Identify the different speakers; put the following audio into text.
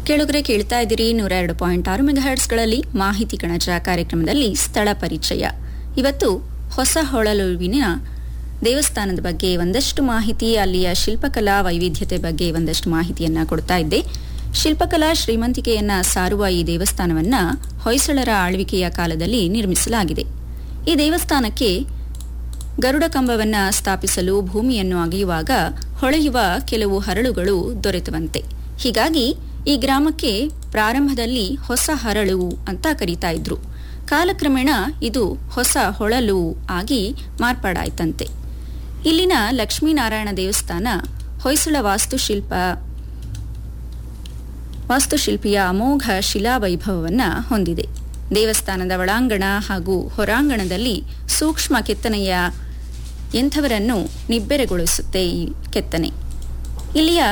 Speaker 1: ಕೇಳುಗರೆ ಕೇಳ್ತಾ ಇದ್ದೀರಿ ನೂರ ಎರಡು ಪಾಯಿಂಟ್ ಆರು ಮೆಗಾಹರ್ಟ್ಸ್ಗಳಲ್ಲಿ ಮಾಹಿತಿ ಕಣಜ ಕಾರ್ಯಕ್ರಮದಲ್ಲಿ ಸ್ಥಳ ಪರಿಚಯ ಇವತ್ತು ಹೊಸ ಹೊಳಲುವಿನ ದೇವಸ್ಥಾನದ ಬಗ್ಗೆ ಒಂದಷ್ಟು ಮಾಹಿತಿ ಅಲ್ಲಿಯ ಶಿಲ್ಪಕಲಾ ವೈವಿಧ್ಯತೆ ಬಗ್ಗೆ ಒಂದಷ್ಟು ಮಾಹಿತಿಯನ್ನ ಕೊಡ್ತಾ ಇದ್ದೆ ಶಿಲ್ಪಕಲಾ ಶ್ರೀಮಂತಿಕೆಯನ್ನ ಸಾರುವ ಈ ದೇವಸ್ಥಾನವನ್ನ ಹೊಯ್ಸಳರ ಆಳ್ವಿಕೆಯ ಕಾಲದಲ್ಲಿ ನಿರ್ಮಿಸಲಾಗಿದೆ ಈ ದೇವಸ್ಥಾನಕ್ಕೆ ಗರುಡ ಕಂಬವನ್ನ ಸ್ಥಾಪಿಸಲು ಭೂಮಿಯನ್ನು ಅಗೆಯುವಾಗ ಹೊಳೆಯುವ ಕೆಲವು ಹರಳುಗಳು ದೊರೆತವಂತೆ ಹೀಗಾಗಿ ಈ ಗ್ರಾಮಕ್ಕೆ ಪ್ರಾರಂಭದಲ್ಲಿ ಹೊಸ ಹರಳು ಅಂತ ಕರೀತಾ ಇದ್ರು ಕಾಲಕ್ರಮೇಣ ಇದು ಹೊಸ ಹೊಳಲು ಆಗಿ ಮಾರ್ಪಾಡಾಯ್ತಂತೆ ಇಲ್ಲಿನ ಲಕ್ಷ್ಮೀನಾರಾಯಣ ದೇವಸ್ಥಾನ ಹೊಯ್ಸಳ ವಾಸ್ತುಶಿಲ್ಪ ವಾಸ್ತುಶಿಲ್ಪಿಯ ಅಮೋಘ ಶಿಲಾ ವೈಭವವನ್ನ ಹೊಂದಿದೆ ದೇವಸ್ಥಾನದ ಒಳಾಂಗಣ ಹಾಗೂ ಹೊರಾಂಗಣದಲ್ಲಿ ಸೂಕ್ಷ್ಮ ಕೆತ್ತನೆಯ ಎಂಥವರನ್ನು ನಿಬ್ಬೆರಗೊಳಿಸುತ್ತೆ ಈ ಕೆತ್ತನೆ ಇಲ್ಲಿಯ